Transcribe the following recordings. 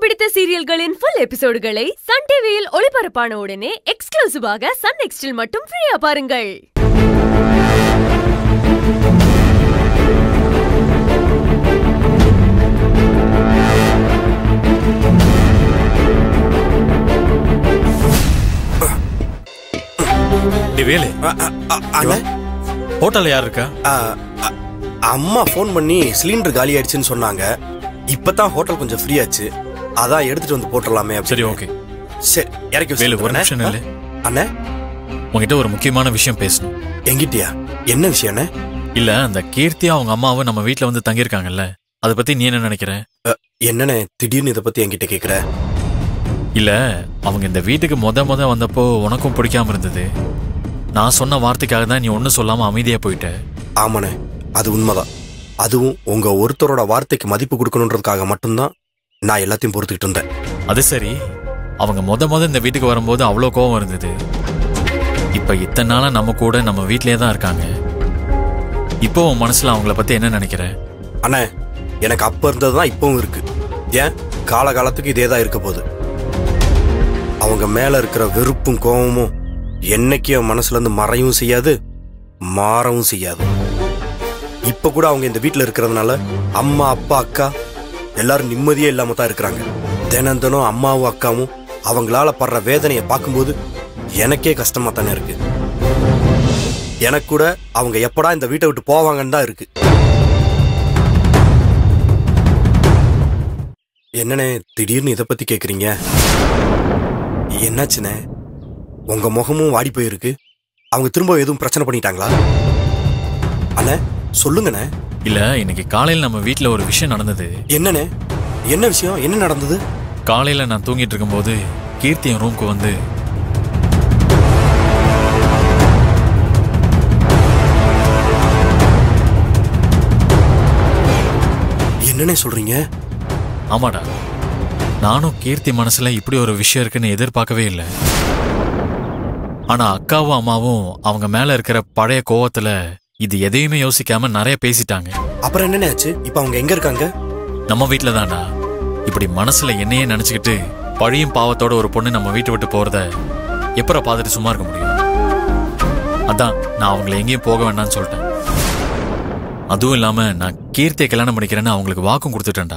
பிடித்த சீரியல்களின் full எபிசோடுகளை Sun டிவியில் ஒளிபரப்பான உடனே எக்ஸ்க்ளூசிவாக சன் நெக்ஸ்டில் மட்டும் ஃப்ரீயா பாருங்கள் டேய் வேலு அ- அ- அ- அண்ணே ஹோட்டல்ல யார் இருக்கா அ, அ- அம்மா ஃபோன் பண்ணி சிலிண்டர் காலி ஆயிடுச்சுன்னு சொன்னாங்க இப்பதான் ஹோட்டல் கொஞ்சம் ஃப்ரீ ஆச்சு அதான் எடுத்துட்டு வந்து போட்டுடலாமே அப்படின்னு. சரி ஓகே சரி இறக்கி வேலு வச்சுட்டு ஒரு நிமிஷம் வரேனே. நில்லு அண்ணே உன்கிட்ட ஒரு முக்கியமான விஷயம் பேசணும் எங்கிட்டயா என்ன விஷயம் அண்ணே இல்ல அந்த கீர்த்தி அவங்க அம்மாவும் நம்ம வீட்ல வந்து தங்கியிருக்காங்கல்ல அதை பத்தி நீ என்ன நினைக்கிற என்னண்ணே திடீர்னு இதை பத்தி என்கிட்ட கேக்குற இல்ல அவங்க இந்த வீட்டுக்கு முத முத வந்தப்போ உனக்கும் பிடிக்காம இருந்தது நான் சொன்ன வார்த்தைக்காக தான் நீ ஒன்னும் சொல்லாம அமைதியா போயிட்ட ஆமாண்ணே அது உண்மைதான் அதுவும் உங்க ஒருத்தரோட வார்த்தைக்கு மதிப்பு கொடுக்கணுன்றதுக்காக மட்டும்தான் நான் எல்லாத்தையும் பொறுத்துக்கிட்டு இருந்தேன் அது சரி அவங்க முத முத இந்த வீட்டுக்கு வரும்போது அவ்வளோ கோவம் இருந்தது இப்ப இத்தனை நாளா நம்ம கூட நம்ம வீட்லயே தான் இருக்காங்க இப்போ உன் மனசுல அவங்கள பத்தி என்ன நினைக்கிற அண்ணே எனக்கு அப்ப இருந்தது தான் இப்பவும் இருக்கு ஏன் காலகாலத்துக்கு இதே தான் இருக்க போகுது அவங்க மேல இருக்கிற வெறுப்பும் கோபமும் என்னைக்கு என் மனசுல இருந்து மறையவும் செய்யாது மாறவும் செய்யாது இப்ப கூட அவங்க இந்த வீட்ல இருக்கிறதுனால அம்மா அப்பா அக்கா எல்லாரும் நிம்மதியே இல்லாம தான் இருக்கிறாங்க தினம் தினம் அம்மாவும் அக்காவும் அவங்களால படுற வேதனையை பார்க்கும்போது எனக்கே கஷ்டமா தானே இருக்கு எனக்கு கூட அவங்க எப்படா இந்த வீட்டை விட்டு போவாங்கன்னு தான் இருக்கு என்னண்ணே திடீர்னு இதை பத்தி கேக்குறீங்க என்னாச்சுண்ணே உங்க முகமும் வாடி போயிருக்கு அவங்க திரும்ப எதுவும் பிரச்சனை பண்ணிட்டாங்களா அண்ணே சொல்லுங்கண்ணே இல்ல இன்னைக்கு காலையில நம்ம வீட்ல ஒரு விஷயம் நடந்தது என்னண்ணே என்ன விஷயம் என்ன நடந்தது காலையில நான் தூங்கிட்டு இருக்கும்போது கீர்த்தி என் ரூமுக்கு வந்து என்னண்ணே சொல்றீங்க ஆமாடா நானும் கீர்த்தி மனசுல இப்படி ஒரு விஷயம் இருக்குன்னு எதிர்பார்க்கவே இல்லை ஆனா அக்காவும் அம்மாவும் அவங்க மேல இருக்கிற பழைய கோவத்துல இது எதையுமே யோசிக்காம நிறைய பேசிட்டாங்க அப்புறம் என்னண்ணே ஆச்சு இப்ப அவங்க எங்க இருக்காங்க நம்ம வீட்ல தான்டா இப்படி மனசுல என்னையே நினைச்சுக்கிட்டு பழியும் பாவத்தோட ஒரு பொண்ணு நம்ம வீட்டை விட்டு போறத எப்பற பார்த்துட்டு சும்மா இருக்க முடியும் அதான் நான் அவங்கள எங்கேயும் போக வேண்டாம்னு சொல்லிட்டேன் அதுவும் இல்லாம நான் கீர்த்தியை கல்யாணம் பண்ணிக்கிறேன்னு அவங்களுக்கு வாக்கும் கொடுத்துட்டேன்டா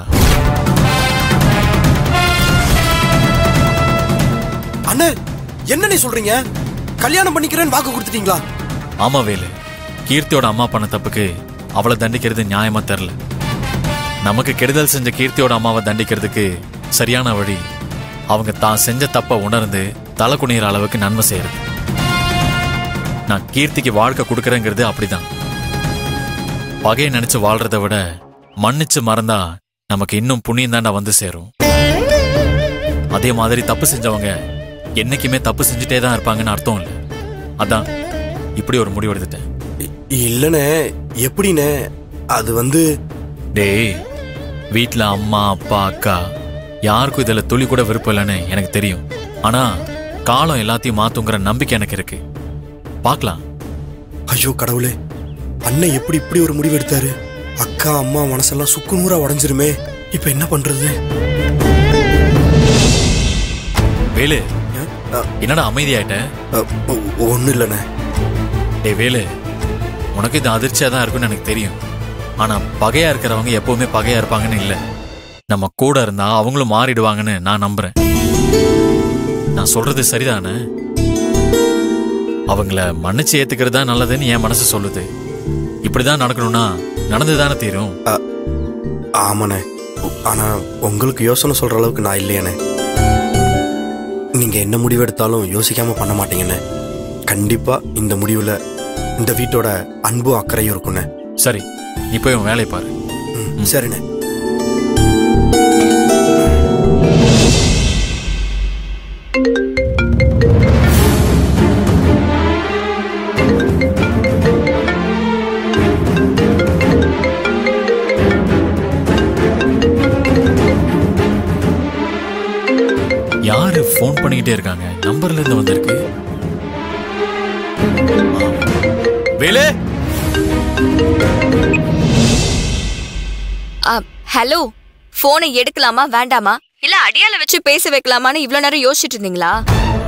அண்ணே என்னண்ணே சொல்றீங்க கல்யாணம் பண்ணிக்கிறேன்னு வாக்கு கொடுத்துட்டீங்களா ஆமா வேலு கீர்த்தியோட அம்மா பண்ண தப்புக்கு அவளை தண்டிக்கிறது நியாயமா தெரில நமக்கு கெடுதல் செஞ்ச கீர்த்தியோட அம்மாவை தண்டிக்கிறதுக்கு சரியான வழி அவங்க தான் செஞ்ச தப்ப உணர்ந்து தலை குனிகிற அளவுக்கு நன்மை செய்யறது நான் கீர்த்திக்கு வாழ்க்கை கொடுக்கறேங்கிறது அப்படிதான் பகையை நினைச்சு வாழ்றதை விட மன்னிச்சு மறந்தா நமக்கு இன்னும் புண்ணியம் தாண்டா வந்து சேரும் அதே மாதிரி தப்பு செஞ்சவங்க என்னைக்குமே தப்பு செஞ்சுட்டே தான் இருப்பாங்கன்னு அர்த்தம் இல்லை அதான் இப்படி ஒரு முடிவு எடுத்துட்டேன் இ- இல்லண்ணே எப்படிண்ணே அது வந்து டேய் வீட்ல அம்மா அப்பா அக்கா யாருக்கும் இதுல துளி கூட விருப்பம் இல்லைன்னு எனக்கு தெரியும் ஆனா காலம் எல்லாத்தையும் மாத்துங்கிற நம்பிக்கை எனக்கு இருக்கு பார்க்கலாம் ஐயோ கடவுளே அண்ணன் எப்படி இப்படி ஒரு முடிவு எடுத்தாரு அக்கா அம்மா மனசெல்லாம் சுக்குநூறா உடஞ்சிருமே இப்ப என்ன பண்றது வேலு அ, என்னடா அமைதியாயிட்ட அ, ஒ- ஒண்ணும் இல்லண்ணே டேய் வேலு உனக்கு இது அதிர்ச்சியா தான் இருக்கும்னு எனக்கு தெரியும் ஆனா பகையா இருக்கிறவங்க எப்பவுமே பகையா இருப்பாங்கன்னு இல்ல நம்ம கூட இருந்தா அவங்களும் மாறிடுவாங்கன்னு நான் நம்புறேன் நான் சொல்றது சரிதானே அவங்கள மன்னிச்சு ஏத்துக்கிறது தான் நல்லதுன்னு என் மனசு சொல்லுது இப்படிதான் நடக்கணும்னா நடந்துதானே தீரும் ஆமாண்ணே ஆனா உங்களுக்கு யோசனை சொல்ற அளவுக்கு நான் இல்லையாண்ணே நீங்க என்ன முடிவு எடுத்தாலும் யோசிக்காம பண்ண மாட்டீங்கண்ணே கண்டிப்பா இந்த முடிவுல இந்த வீட்டோட அன்பும் அக்கறையும் இருக்குண்ணே சரி நீ போய் உன் வேலையை பாரு ம், சரிண்ணே யாரு ஃபோன் பண்ணிக்கிட்டே இருக்காங்க நம்பர்ல இருந்து வந்திருக்கு வேலு ஹலோ போனை எடுக்கலாமா வேண்டாமா இல்ல அடியால வச்சு பேச வைக்கலாமான்னு இவ்ளோ நேரம் யோசிச்சுட்டு இருந்தீங்களா